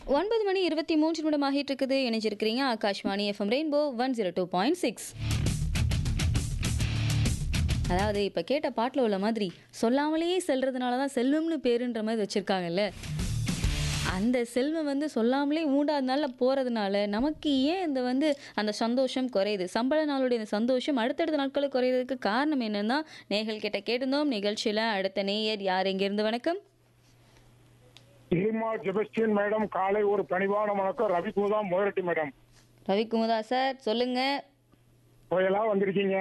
ஒன்பது மணி இருபத்தி மூன்று நிமிடம் ஆகிட்டு இருக்குது இணைஞ்சிருக்கிறீங்க Akashvani FM Rainbow one zero two point six அதாவது இப்போ கேட்ட பாட்டில் உள்ள மாதிரி சொல்லாமலேயே செல்றதுனால தான் செல்வம்னு பேருன்ற மாதிரி வச்சுருக்காங்கல்ல அந்த செல்வம் வந்து சொல்லாமலே மூன்றாவது நாளில் போகிறதுனால நமக்கு ஏன் இந்த வந்து அந்த சந்தோஷம் குறையுது சம்பள நாளுடைய இந்த சந்தோஷம் அடுத்தடுத்த நாட்களுக்கு குறையிறதுக்கு காரணம் என்னன்னா நேர்கள் கிட்ட கேட்டிருந்தோம் நிகழ்ச்சியில் அடுத்த நேயர் யார் எங்கேருந்து வணக்கம் இலிமா ஜெபஸ்டின் மேடம் காலை ஒரு பணிவான வணக்கம் ரவிகுமுதா மோரட்டி மேடம் ரவிக்குமுதா சார் சொல்லுங்க புயலா வந்திருக்கீங்க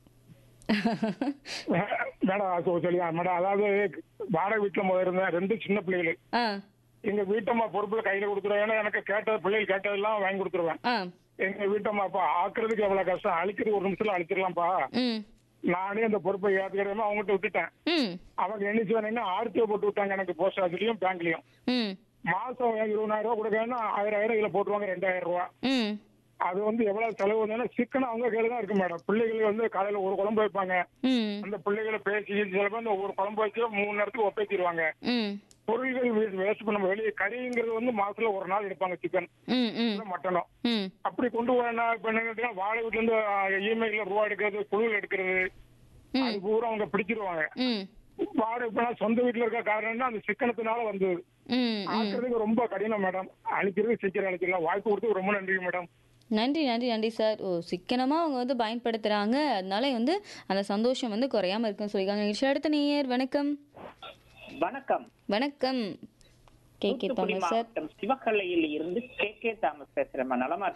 மேடம் அது சொல்லி மேடம் அதாவது வாடகை வீட்டுல முதல்ல இருந்தேன் ரெண்டு சின்ன பிள்ளைகள் ஆ எங்க வீட்டம்மா பொறுப்புல கையில கொடுத்துருவேன் ஏன்னா எனக்கு கேட்டது பிள்ளைகள் கேட்டதெல்லாம் வாங்கி கொடுத்துருவேன் ஆ எங்க வீட்டம்மா அப்பா ஆக்குறதுக்கு எவ்வளவு கஷ்டம் அழிக்கிறது ஒரு நிமிஷத்துல அழிச்சிடலாம்ப்பா ம் நானே அந்த பொறுப்பை ஏத்துக்கிறேன் அவங்ககிட்ட விட்டுட்டேன் ம் அவங்க என்ன செய்வாங்கன்னா ஆர்டிஓ போட்டு விட்டாங்க எனக்கு போஸ்ட் ஆஃபீஸ்லயும் பேங்க்லயும் ம் மாசம் இருபதாயிரம் ரூபாய் கொடுக்கணும்னா ஆயிரம் ஆயிரம் இதுல போட்டுருவாங்க ரெண்டாயிரம் ரூபாய் ம் அது வந்து எவ்வளவு செலவு வந்ததுன்னா சிக்கனம் அவங்க கையில தான் இருக்கு மேடம் பிள்ளைகள் வந்து காலையில ஒரு குழம்பு வைப்பாங்க ம் அந்த பிள்ளைகளை பேசி சில பேர் அந்த ஒரு குழம்பு வச்சு மூணு நேரத்துக்கு ஒப்பேத்திடுவாங்க ம் பொருள்கள் வேஸ்ட் பண்ண வெளியே கறிங்கிறது வந்து மாசத்துல ஒரு நாள் எடுப்பாங்க சிக்கன் ம் ம் மட்டனும் ம் அப்படி கொண்டு போனா இப்ப என்ன கேட்டீங்கன்னா, வாழை வீட்டுல இருந்து இமெயில ரூபா எடுக்கிறது குழுவில் எடுக்கிறது அது பூரா அவங்க பிடிச்சிருவாங்க ம் வாடகை இப்ப நான் சொந்த வீட்டுல இருக்க காரணம்னா அந்த சிக்கனத்தினால வந்தது ம் ம் ஆக்குறதுக்கு ரொம்ப கடினம் மேடம் அழிக்கிறது சீக்கிரம் அழிச்சிடலாம் வாய்ப்பு கொடுத்து ரொம்ப நன்றி மேடம் நன்றி நன்றி நன்றி சார் ஓ சிக்கனமாக அவங்க வந்து பயன்படுத்துகிறாங்க அதனால வந்து அந்த சந்தோஷம் வந்து குறையாம இருக்குன்னு சொல்லியிருக்காங்க நிகழ்ச்சி அடுத்த நேயர் வணக்கம் வணக்கம் வணக்கம் K K Thoothukudi Thomas sir மாவட்டம் சிவகல்லையில் இருந்து கே கே தாமஸ் பேசுறேன் நலமா